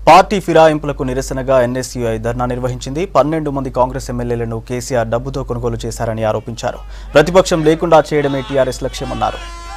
party ఫిరాయింపులకు నిరసనగా NSUI ధర్నా నిర్వహించింది పన్నెండు మంది కాంగ్రెస్ ఎమ్మెల్యేలను కేసీఆర్ డబ్బుతో కొనుగోలు చేశారని ఆరోపించారు ప్రతిపక్షం లేకుండా చేయడమే టీఆర్ఎస్ లక్ష్యమన్నారు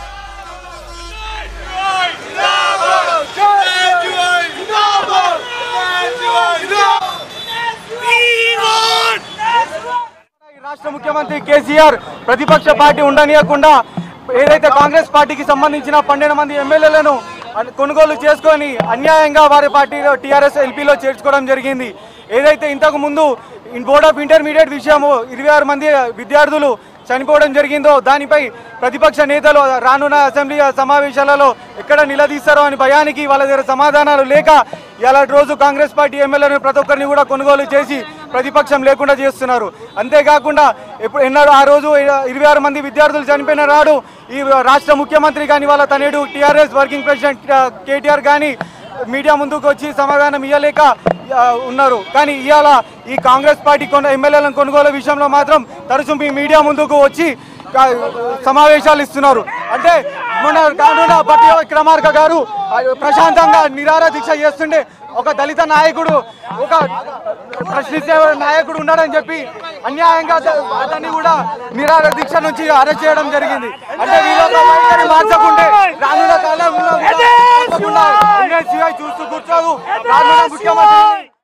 ఈ రాష్ట్ర ముఖ్యమంత్రి కేసీఆర్ ప్రతిపక్ష పార్టీ ఉండనీయకుండా ఏదైతే కాంగ్రెస్ పార్టీకి సంబంధించిన పన్నెండు మంది ఎమ్మెల్యేలను అన్- కొనుగోలు చేసుకొని అన్యాయంగా వారి పార్టీలో టీఆర్ఎస్ ఎల్పీలో చేర్చుకోవడం జరిగింది ఏదైతే ఇంతకు ముందు ఇన్ బోర్డ్ ఆఫ్ ఇంటర్మీడియట్ విషయము ఇరవై ఆరు మంది విద్యార్థులు చనిపోవడం జరిగిందో దానిపై ప్రతిపక్ష నేతలు రానున్న అసెంబ్లీ సమావేశాలలో ఎక్కడ నిలదీస్తారో అని భయానికి వాళ్ళ దగ్గర సమాధానాలు లేక ఇలా రోజు కాంగ్రెస్ పార్టీ ఎమ్మెల్యేలను ప్రతి ఒక్కరిని కూడా కొనుగోలు చేసి ప్రతిపక్షం లేకుండా చేస్తున్నారు అంతేకాకుండా ఎప్పుడు ఎన్నడూ ఆ రోజు ఇరవై ఆరు మంది విద్యార్థులు చనిపోయిన నాడు ఈ రాష్ట్ర ముఖ్యమంత్రి కానీ వాళ్ళ తనేడు టీఆర్ఎస్ వర్కింగ్ ప్రెసిడెంట్ ఆ, కేటీఆర్ కానీ మీడియా ముందుకు వచ్చి సమాధానం ఇవ్వలేక ఆ, ఉన్నారు కానీ ఇవాళ ఈ కాంగ్రెస్ పార్టీ కొన్న ఎమ్మెల్యేలను కొనుగోలు విషయంలో మాత్రం తరచు మీ మీడియా ముందుకు వచ్చి కా- సమావేశాలు ఇస్తున్నారు అంటే మొన్న కానున్న బట్టి విక్రమార్క గారు ఆ, ప్రశాంతంగా నిరార దీక్ష చేస్తుండే ఒక దళిత నాయకుడు ఒక ప్రశ్నించే నాయకుడు ఉన్నాడని చెప్పి అన్యాయంగా అత- అతన్ని కూడా నిరార దీక్ష నుంచి అరెస్ట్ చేయడం జరిగింది అంటే వీళ్ళ వైఖరి మార్చకుంటే రానున్న కాలంలో కూడా తప్పకుండా NSCI చూస్తూ కూర్చోదు రానున్న ముఖ్యమంత్రి